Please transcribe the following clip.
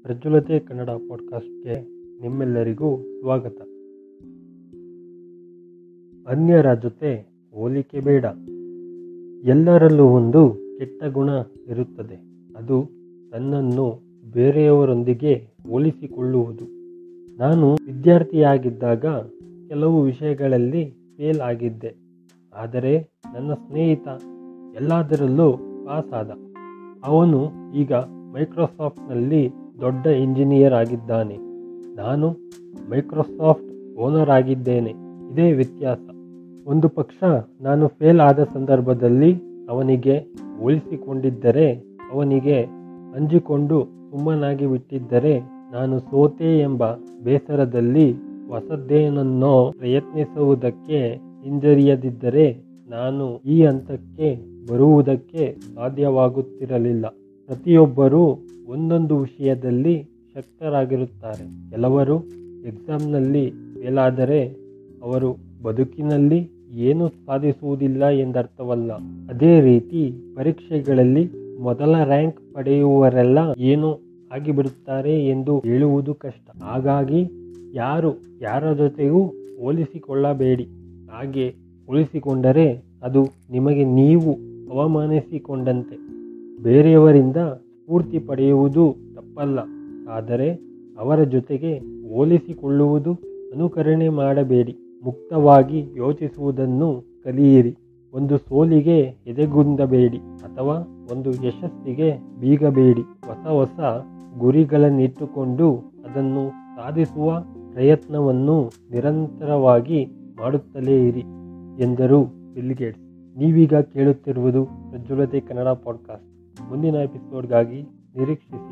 ಪ್ರಜ್ವಲತೆ ಕನ್ನಡ ಪಾಡ್ಕಾಸ್ಟ್ಗೆ ನಿಮ್ಮೆಲ್ಲರಿಗೂ ಸ್ವಾಗತ ಅನ್ಯರ ಜೊತೆ ಹೋಲಿಕೆ ಬೇಡ ಎಲ್ಲರಲ್ಲೂ ಒಂದು ಕೆಟ್ಟ ಗುಣ ಇರುತ್ತದೆ ಅದು ತನ್ನನ್ನು ಬೇರೆಯವರೊಂದಿಗೆ ಹೋಲಿಸಿಕೊಳ್ಳುವುದು ನಾನು ವಿದ್ಯಾರ್ಥಿಯಾಗಿದ್ದಾಗ ಕೆಲವು ವಿಷಯಗಳಲ್ಲಿ ಫೇಲ್ ಆಗಿದ್ದೆ ಆದರೆ ನನ್ನ ಸ್ನೇಹಿತ ಎಲ್ಲದರಲ್ಲೂ ಪಾಸ್ ಆದ ಅವನು ಈಗ ಮೈಕ್ರೋಸಾಫ್ಟ್ನಲ್ಲಿ ದೊಡ್ಡ ಇಂಜಿನಿಯರ್ ಆಗಿದ್ದಾನೆ ನಾನು ಮೈಕ್ರೋಸಾಫ್ಟ್ ಓನರ್ ಆಗಿದ್ದೇನೆ ಇದೇ ವ್ಯತ್ಯಾಸ ಒಂದು ಪಕ್ಷ ನಾನು ಫೇಲ್ ಆದ ಸಂದರ್ಭದಲ್ಲಿ ಅವನಿಗೆ ಹೋಲಿಸಿಕೊಂಡಿದ್ದರೆ ಅವನಿಗೆ ಅಂಜಿಕೊಂಡು ಸುಮ್ಮನಾಗಿ ಬಿಟ್ಟಿದ್ದರೆ ನಾನು ಸೋತೆ ಎಂಬ ಬೇಸರದಲ್ಲಿ ಹೊಸದೇನನ್ನೋ ಪ್ರಯತ್ನಿಸುವುದಕ್ಕೆ ಹಿಂಜರಿಯದಿದ್ದರೆ ನಾನು ಈ ಹಂತಕ್ಕೆ ಬರುವುದಕ್ಕೆ ಸಾಧ್ಯವಾಗುತ್ತಿರಲಿಲ್ಲ ಪ್ರತಿಯೊಬ್ಬರೂ ಒಂದೊಂದು ವಿಷಯದಲ್ಲಿ ಶಕ್ತರಾಗಿರುತ್ತಾರೆ ಕೆಲವರು ಎಕ್ಸಾಮ್ನಲ್ಲಿ ಫೇಲಾದರೆ ಅವರು ಬದುಕಿನಲ್ಲಿ ಏನೂ ಸಾಧಿಸುವುದಿಲ್ಲ ಎಂದರ್ಥವಲ್ಲ ಅದೇ ರೀತಿ ಪರೀಕ್ಷೆಗಳಲ್ಲಿ ಮೊದಲ ರ್ಯಾಂಕ್ ಪಡೆಯುವವರೆಲ್ಲ ಏನು ಆಗಿಬಿಡುತ್ತಾರೆ ಎಂದು ಹೇಳುವುದು ಕಷ್ಟ ಹಾಗಾಗಿ ಯಾರು ಯಾರ ಜೊತೆಗೂ ಹೋಲಿಸಿಕೊಳ್ಳಬೇಡಿ ಹಾಗೆ ಹೋಲಿಸಿಕೊಂಡರೆ ಅದು ನಿಮಗೆ ನೀವು ಅವಮಾನಿಸಿಕೊಂಡಂತೆ ಬೇರೆಯವರಿಂದ ಸ್ಫೂರ್ತಿ ಪಡೆಯುವುದು ತಪ್ಪಲ್ಲ ಆದರೆ ಅವರ ಜೊತೆಗೆ ಹೋಲಿಸಿಕೊಳ್ಳುವುದು ಅನುಕರಣೆ ಮಾಡಬೇಡಿ ಮುಕ್ತವಾಗಿ ಯೋಚಿಸುವುದನ್ನು ಕಲಿಯಿರಿ ಒಂದು ಸೋಲಿಗೆ ಎದೆಗುಂದಬೇಡಿ ಅಥವಾ ಒಂದು ಯಶಸ್ಸಿಗೆ ಬೀಗಬೇಡಿ ಹೊಸ ಹೊಸ ಗುರಿಗಳನ್ನಿಟ್ಟುಕೊಂಡು ಅದನ್ನು ಸಾಧಿಸುವ ಪ್ರಯತ್ನವನ್ನು ನಿರಂತರವಾಗಿ ಮಾಡುತ್ತಲೇ ಇರಿ ಎಂದರು ಬಿಲ್ಗೇಟ್ಸ್ ನೀವೀಗ ಕೇಳುತ್ತಿರುವುದು ಪ್ರಜ್ವಲತೆ ಕನ್ನಡ ಪಾಡ್ಕಾಸ್ಟ್ ಮುಂದಿನ ಎಪಿಸೋಡ್ಗಾಗಿ ನಿರೀಕ್ಷಿಸಿ